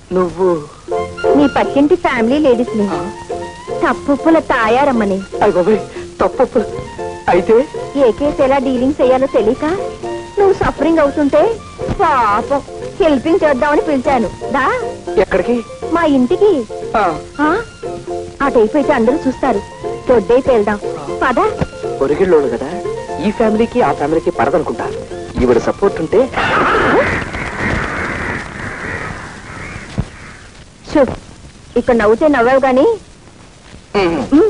నువ్వు నీ పక్కింటి ఫ్యామిలీ లేడీస్ ని తప్పుల తాయారమ్మని అయ్య బాబాయ్ తప్పు అయితే ఏ కేసు ఎలా డీలింగ్ చేయాలో తెలియక నువ్వు సఫరింగ్ అవుతుంటే పాపం హెల్పింగ్ చేద్దామని పిలిచాను దా ఎక్కడికి మా ఇంటికి ఆ, ఆ అటైపోయితే అందరూ చూస్తారు దొడ్డైతే వెళ్దాం పద పొరిగిళ్ళోడు కదా ఈ ఫ్యామిలీకి ఆ ఫ్యామిలీకి పడదనుకుంటా ఈవిడ సపోర్ట్ ఉంటే షూ ఇక్కడ నవ్వుతే నవ్వావు గాని ఉమ్, ఉమ్,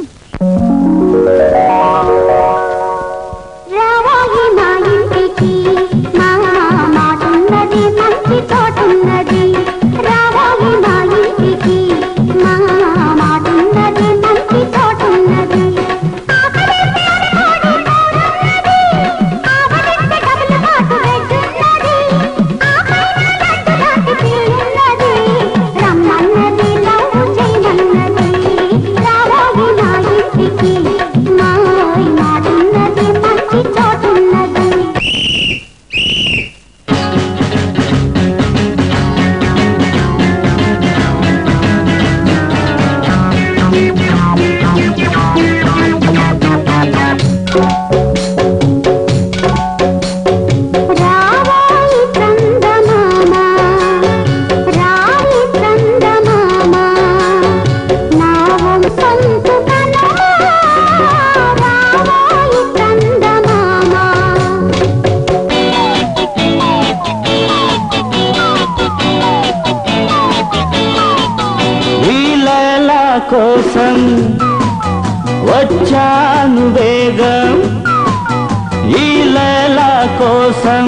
రావాయి నా ఇంటికి మా మాటున్నది మంచి తోటున్నది రావాయి నా ఇంటికి మా మాటున్నది మంచి తోటున్నది ఆకలిస్తే అరకోడి తోడున్నది. ఆవలిస్తే డబుల్ కాటు బెడ్డున్నది. ఆపైన గట్టు లాంటి పిల్లున్నది. రమ్మన్నది లవ్ చేయమన్నది రావాయి నా ఇంటికి మాయ్ మాటున్నది మంచి చోటున్నది రావాయి చందమామ రాయి చందమామ నా వంశంతు కనుమా రావాయి చందమామ ఈ లైల కోసం వచ్చాను వేగం ఈ లైల కోసం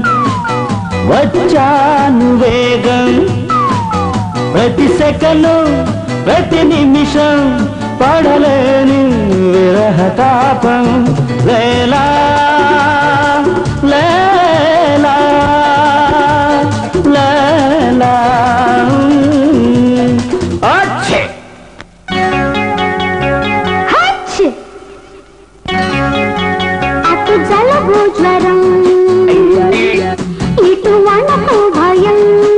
వచ్చాను వేగం ప్రతి సెకను ప్రతి నిమిషం పడలేని విరహ తాపం లేలా లేలా లేలా అచ్చే హచ్ అటు జలబు జ్వరం ఇటు వణకు భయం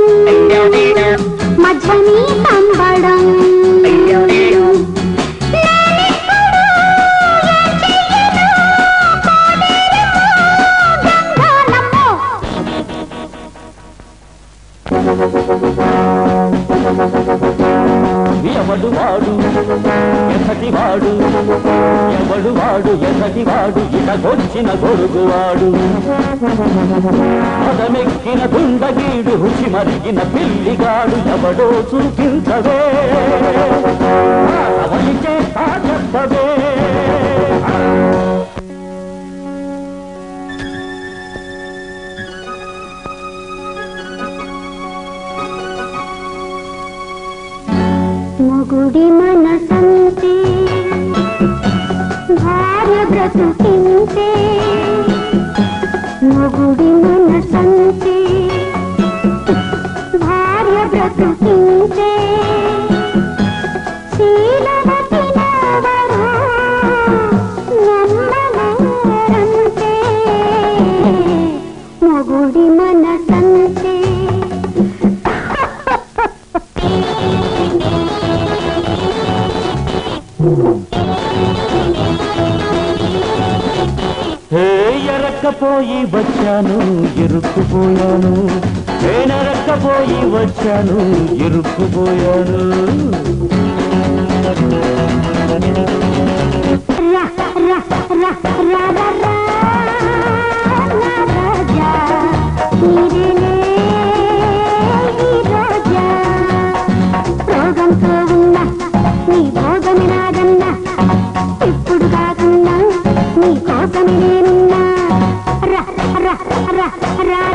మధ్యని కంబడం ఎవడు వాడు ఎసటి వాడు ఎవడు వాడు ఎసటి వాడు ఇటకొచ్చిన గొడుగువాడు పదమెక్కిన దుండగీడు రుచి మరిగిన పిల్లిగాడు ఎవడో చూపించవే అవనికే ఆ చెప్పవే మొగుడి మనసంతే భార్య బ్రతుకింతే మొగుడి మనసంతే భార్య బ్రతుకింతే శీలవతి నావరు నమ్మలేరంతే మొగుడి మనసంతే హే ఎరక్కపోయి వచ్చాను ఇరుక్కుపోయాను నేనెరక్కపోయి వచ్చాను ఇరుక్కుపోయాను రా రా రా రా రా రా నా రాజా నీరేనే ఈ రోజా రోగంతో ఉన్న నీ భోగమి నాదన్నా ఇప్పుడు కాకున్నా నీ కోసమే నేనున్నా రా రా రా రా